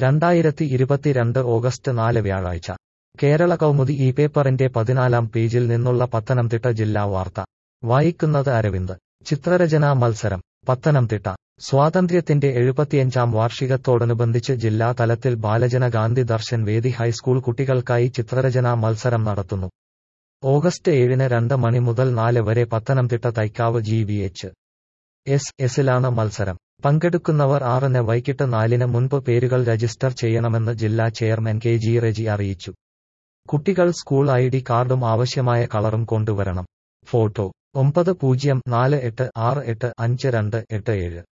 രണ്ടായിരത്തി ഇരുപത്തിരണ്ട് ഓഗസ്റ്റ് നാല് വ്യാഴാഴ്ച കേരള കൗമുദി ഈ പേപ്പറിന്റെ പതിനാലാം പേജിൽ നിന്നുള്ള പത്തനംതിട്ട ജില്ലാ വാർത്ത വായിക്കുന്നത് അരവിന്ദ് ചിത്രരചനാ മത്സരം പത്തനംതിട്ട സ്വാതന്ത്ര്യത്തിന്റെ എഴുപത്തിയഞ്ചാം വാർഷികത്തോടനുബന്ധിച്ച് ജില്ലാ തലത്തിൽ ബാലജന ഗാന്ധി ദർശൻ വേദി ഹൈസ്കൂൾ കുട്ടികൾക്കായി ചിത്രരചനാ മത്സരം നടത്തുന്നു ഓഗസ്റ്റ് ഏഴിന് രണ്ട് മണി മുതൽ നാല് വരെ Pathanamthitta Thaikkavu G V H S എസിലാണ് മത്സരം പങ്കെടുക്കുന്നവർ ആറിന് വൈകിട്ട് നാലിന് മുൻപ് പേരുകൾ രജിസ്റ്റർ ചെയ്യണമെന്ന് ജില്ലാ ചെയർമാൻ കെ ജി റെജി അറിയിച്ചു കുട്ടികൾ സ്കൂൾ ഐ ഡി കാർഡും ആവശ്യമായ കളറും കൊണ്ടുവരണം ഫോട്ടോ ഒമ്പത് പൂജ്യം നാല് എട്ട് ആറ് എട്ട് അഞ്ച് രണ്ട് എട്ട് ഏഴ്